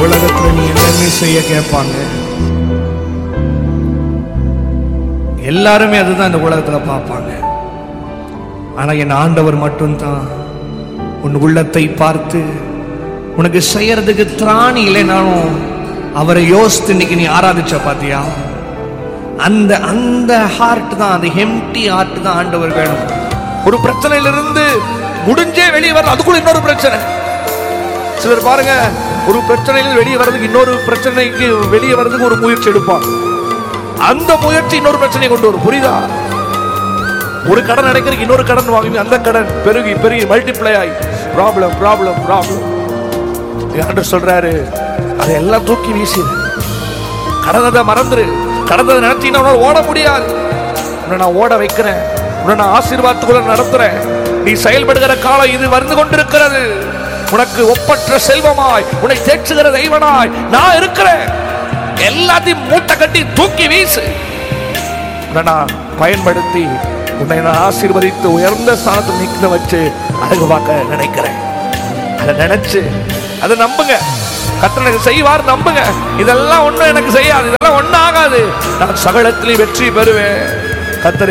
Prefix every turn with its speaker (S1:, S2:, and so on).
S1: உலகத்துல நீ என்னென்ன செய்ய கேட்பாங்க எல்லாருமே அதுதான் இந்த உலகத்துல பார்ப்பாங்க ஆனா என் ஆண்டவர் மட்டும்தான் உன் உள்ளத்தை பார்த்து உனக்கு செய்யறதுக்கு திராணி இல்லைனாலும் அவரை யோசித்து இன்னைக்கு நீ ஆராதிச்ச பாத்தியா அந்த அந்த ஹார்ட் தான் அந்த ஹெம்டி ஹார்ட் தான் ஆண்டவர் வேணும் ஒரு பிரச்சனையிலிருந்து முடிஞ்சே வெளியே வர அதுக்குள்ள இன்னொரு பிரச்சனை சிலர் பாருங்க ஒரு பிரச்சனையில் வெளியே வர்றதுக்கு இன்னொரு பிரச்சனைக்கு வெளியே வர்றதுக்கு ஒரு முயற்சி எடுப்பான் அந்த முயற்சி இன்னொரு பிரச்சனையை கொண்டு வரும் புரியுதா ஒரு கடன் அடைக்கிறதுக்கு இன்னொரு கடன் வாங்கி அந்த கடன் பெருகி பெருகி மல்டிப்ளை ஆகி ப்ராப்ளம் ப்ராப்ளம் ப்ராப்ளம் ஆண்டவர் சொல்றாரு அதையெல்லாம் தூக்கி வீசிடு கடந்ததை மறந்துரு கடந்ததை நினைச்சீங்கன்னா உன்னால ஓட முடியாது உன்னை நான் ஓட வைக்கிறேன் உன்னை நான் ஆசீர்வாதத்துக்குள்ள நடத்துறேன் நீ செயல்படுகிற காலம் இது வந்து கொண்டிருக்கிறது உனக்கு ஒப்பற்ற செல்வமாய் உன்னை தேற்றுகிற தெய்வனாய் நான் இருக்கிறேன் எல்லாத்தையும் மூட்டை கட்டி தூக்கி வீசு உன்னை நான் பயன்படுத்தி உன்னை நான் ஆசீர்வதித்து உயர்ந்த ஸ்தானத்தில் நிற்க வச்சு அழகு பார்க்க நினைக்கிறேன் அதை நினைச்சு அதை நம்புங்க கர்த்தர் எனக்கு செய்வார் நம்புங்க இதெல்லாம் ஒண்ணும் எனக்கு செய்யாது இதெல்லாம் ஒண்ணும் ஆகாது நான் சகலத்திலையும் வெற்றி பெறுவேன் கர்த்தர்